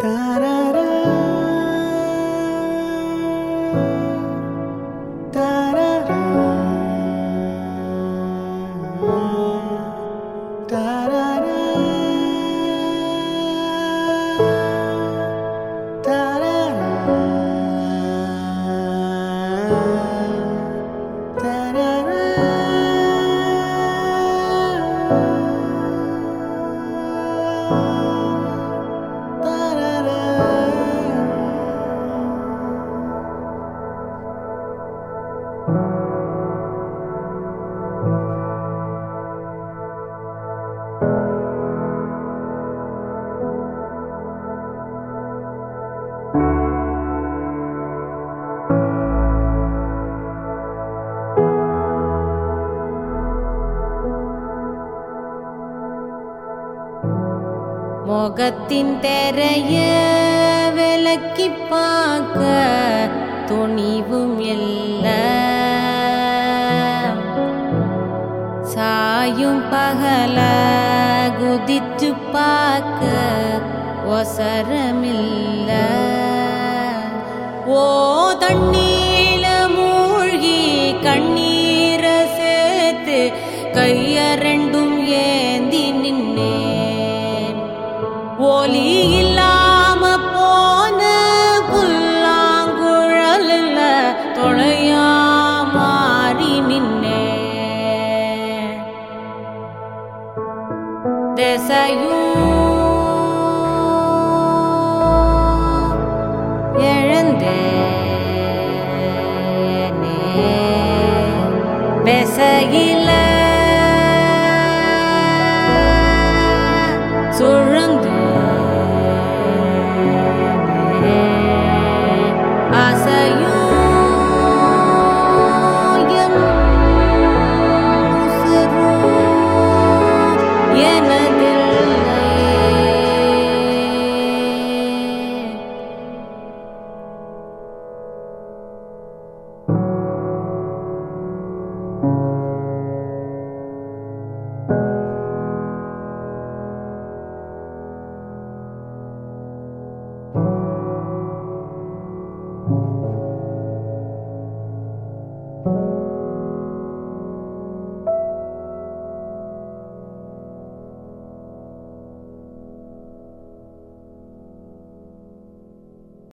முகத்தின் தெரைய விலக்கி பார்க்க துணிவும் இல்ல சாயும் பகல குதித்து பார்க்க ஒசரமில்ல ஓ தண்ணீல மூழ்கி கண்ணீர சேர்த்து கைய ரெண்டும் ஏந்தி நின்னேன் ஒலி இல்லாம போன புல்லாங்குழல்ல தொலையா மாறி நின்னே திசையும்